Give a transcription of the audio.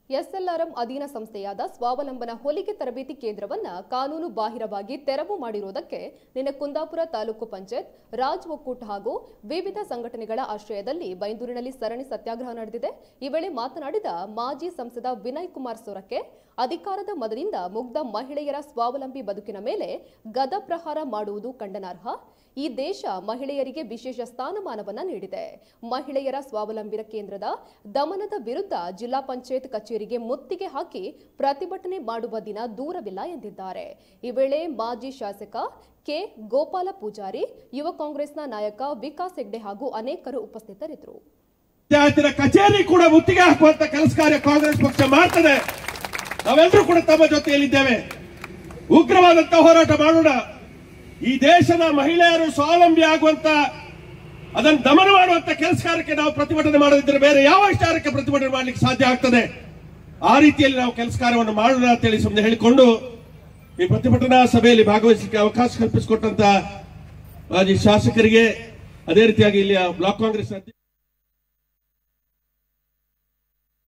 SLRM ಅಧೀನ ಸಂಸ್ಥೆಯಾದ ಸ್ವಾವಲಂಬನ ಹೊಲಿಗೆ ತರಬೇತಿ ಕೇಂದ್ರವನ್ನ ಕಾನೂನು ಬಾಹಿರವಾಗಿ ತೆರವು ಮಾಡಿರುವುದಕ್ಕೆ ನಿನ್ನೆ ಕುಂದಾಪುರ ತಾಲೂಕು ಪಂಚಾಯತ್ ರಾಜ್ ಒಕ್ಕೂಟ ಹಾಗೂ ವಿವಿಧ ಸಂಘಟನೆಗಳ ಆಶ್ರಯದಲ್ಲಿ ಬೈಂದೂರಿನಲ್ಲಿ ಸರಣಿ ಸತ್ಯಾಗ್ರಹ ನಡೆದಿದೆ ಈ ವೇಳೆ ಮಾತನಾಡಿದ ಮಾಜಿ ಸಂಸದ ವಿನಯ್ ಕುಮಾರ್ ಸೊರಕೆ ಅಧಿಕಾರದ ಮದದಿಂದ ಮುಗ್ಧ ಮಹಿಳೆಯರ ಸ್ವಾವಲಂಬಿ ಬದುಕಿನ ಮೇಲೆ ಗದ ಪ್ರಹಾರ ಮಾಡುವುದು ಖಂಡನಾರ್ಹ ಈ ದೇಶ ಮಹಿಳೆಯರಿಗೆ ವಿಶೇಷ ಸ್ಥಾನಮಾನವನ್ನ ನೀಡಿದೆ ಮಹಿಳೆಯರ ಸ್ವಾವಲಂಬಿ ಕೇಂದ್ರದ ದಮನದ ವಿರುದ್ಧ ಜಿಲ್ಲಾ ಪಂಚಾಯತ್ ಕಚೇರಿಗೆ ಮುತ್ತಿಗೆ ಹಾಕಿ ಪ್ರತಿಭಟನೆ ಮಾಡುವ ದಿನ ದೂರವಿಲ್ಲ ಎಂದಿದ್ದಾರೆ ಈ ವೇಳೆ ಮಾಜಿ ಶಾಸಕ ಕೆ ಗೋಪಾಲ ಪೂಜಾರಿ ಯುವ ಕಾಂಗ್ರೆಸ್ನ ನಾಯಕ ವಿಕಾಸ್ ಹೆಗ್ಡೆ ಹಾಗೂ ಅನೇಕರು ಉಪಸ್ಥಿತರಿದ್ದರು ಪಂಚಾಯತಿನ ಕಚೇರಿ ಕೂಡ ಮುತ್ತಿಗೆ ಹಾಕುವಂತ ಕೆಲಸ ಕಾರ್ಯ ಕಾಂಗ್ರೆಸ್ ಪಕ್ಷ ಮಾಡ್ತದೆ ನಾವೆಲ್ಲರೂ ಕೂಡ ತಮ್ಮ ಜೊತೆಯಲ್ಲಿದ್ದೇವೆ ಉಗ್ರವಾದಂತ ಹೋರಾಟ ಮಾಡೋಣ ಈ ದೇಶದ ಮಹಿಳೆಯರು ಸ್ವಾವಲಂಬಿ ಆಗುವಂತ ಅದನ್ನು ದಮನ ಮಾಡುವಂತ ಕೆಲಸ ಕಾರ್ಯಕ್ಕೆ ನಾವು ಪ್ರತಿಭಟನೆ ಮಾಡದಿದ್ದರೆ ಬೇರೆ ಯಾವ ವಿಚಾರಕ್ಕೆ ಪ್ರತಿಭಟನೆ ಮಾಡಲಿಕ್ಕೆ ಸಾಧ್ಯ ಆಗ್ತದೆ ಆ ರೀತಿಯಲ್ಲಿ ನಾವು ಕೆಲಸ ಕಾರ್ಯವನ್ನು ಮಾಡೋಣ ಅಂತೇಳಿ ಸುಮ್ಮನೆ ಹೇಳಿಕೊಂಡು ಈ ಪ್ರತಿಭಟನಾ ಸಭೆಯಲ್ಲಿ ಭಾಗವಹಿಸಲಿಕ್ಕೆ ಅವಕಾಶ ಕಲ್ಪಿಸಿಕೊಟ್ಟಂತ ಮಾಜಿ ಶಾಸಕರಿಗೆ ಅದೇ ರೀತಿಯಾಗಿ ಇಲ್ಲಿಯ ಬ್ಲಾಕ್ ಕಾಂಗ್ರೆಸ್ ಅಧ್ಯಕ್ಷ